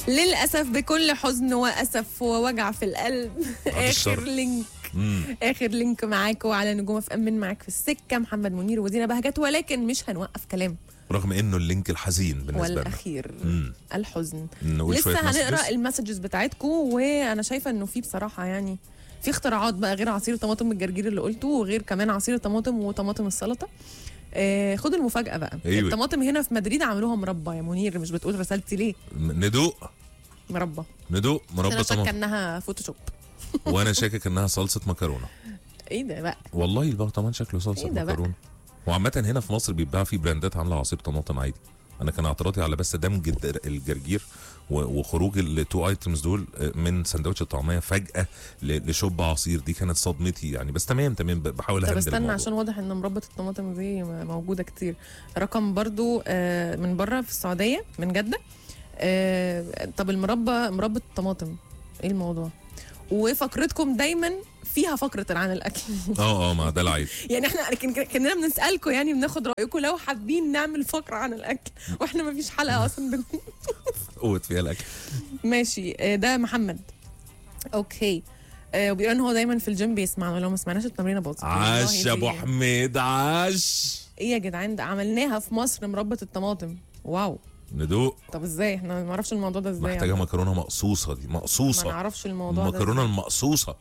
للاسف بكل حزن واسف ووجع في القلب اخر الشر. لينك مم. اخر لينك معاكم على نجوم اف ام من معاك في السكه محمد منير ودينا بهجت ولكن مش هنوقف كلام رغم انه اللينك الحزين بالنسبه لنا والاخير مم. الحزن نقول شويه لسه هنقرا messages. المسجز بتاعتكم وانا شايفه انه في بصراحه يعني في اختراعات بقى غير عصير طماطم الجرجير اللي قلته وغير كمان عصير الطماطم وطماطم السلطه آه خد المفاجاه بقى أيوة. الطماطم هنا في مدريد عملوها مربى يا منير مش بتقول رسالتي ليه ندوق مربى ندوق مربى انا شاكه طماطم انها فوتوشوب وانا شاكك انها صلصه مكرونه ايه ده بقى والله البرطمان شكله صلصه إيه ده بقى؟ مكرونه وعامة هنا في مصر بيتباع في براندات عاملة عصير طماطم عادي انا كان اعتراضي على بس دمج الد- الجرجير و- وخروج التو ايتمز دول من سندوتش الطعميه فجاه ل- لشوب عصير دي كانت صدمتي يعني بس تمام تمام ب- بحاول طب اهندل استنى الموضوع. عشان واضح ان مربى الطماطم دي م- موجوده كتير رقم برضو آه، من بره في السعوديه من جده آه، طب المربى مربى الطماطم ايه الموضوع وفقرتكم دايما فيها فقره عن الاكل اه اه ما ده العيب يعني احنا كن- كن- كنا بنسالكم يعني بناخد رايكم لو حابين نعمل فقره عن الاكل واحنا ما فيش حلقه اصلا بن... قوت فيها الاكل ماشي آه، ده محمد اوكي آه، وبيقول ان هو دايما في الجيم بيسمعنا لو ما سمعناش التمرين باظت عاش والله يا ابو دي- حميد عاش ايه يا جدعان ده عملناها في مصر مربى الطماطم واو ندوق طب ازاي احنا ما نعرفش الموضوع ده ازاي محتاجه مكرونه مقصوصه دي ما مقصوصه نعرفش الموضوع المكرونه ده المقصوصه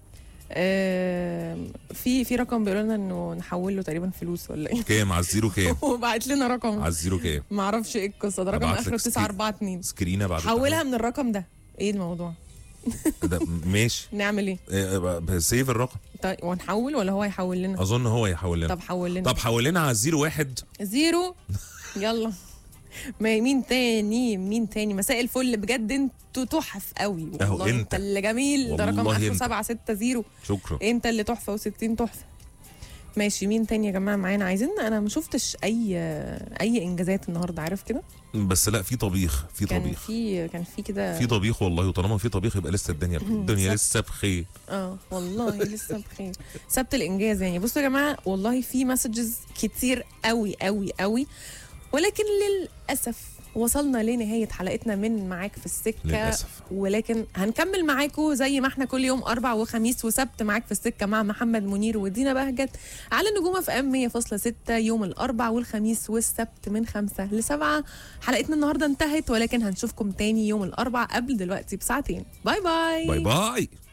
آه في في رقم بيقول لنا انه نحول له تقريبا فلوس ولا ايه كام على الزيرو كام وبعت لنا رقم على الزيرو كام ما اعرفش ايه القصه ده رقم أبعت لك اخره سكرين. 942 سكرينه بعد حولها من الرقم ده ايه الموضوع ده ماشي نعمل ايه إيه، سيف الرقم طيب ونحول ولا هو هيحول لنا اظن هو يحول لنا طب حول لنا طب حول لنا على الزيرو واحد زيرو يلا ما مين تاني مين تاني مساء الفل بجد انتوا تحف قوي أهو والله أنت. انت اللي جميل ده رقم والله اخره أنت. 760 شكرا انت اللي تحفه و60 تحفه ماشي مين تاني يا جماعه معانا عايزين انا ما شفتش اي اي انجازات النهارده عارف كده بس لا في طبيخ في كان طبيخ في كان في كده في طبيخ والله وطالما في طبيخ يبقى لسه الدنيا الدنيا لسه بخير اه والله لسه بخير سبت الانجاز يعني بصوا يا جماعه والله في مسجز كتير قوي قوي قوي ولكن للاسف وصلنا لنهايه حلقتنا من معاك في السكه للأسف. ولكن هنكمل معاكم زي ما احنا كل يوم اربع وخميس وسبت معاك في السكه مع محمد منير ودينا بهجت على نجوم اف ام 100.6 يوم الاربع والخميس والسبت من خمسة لسبعة حلقتنا النهارده انتهت ولكن هنشوفكم تاني يوم الاربع قبل دلوقتي بساعتين باي باي باي باي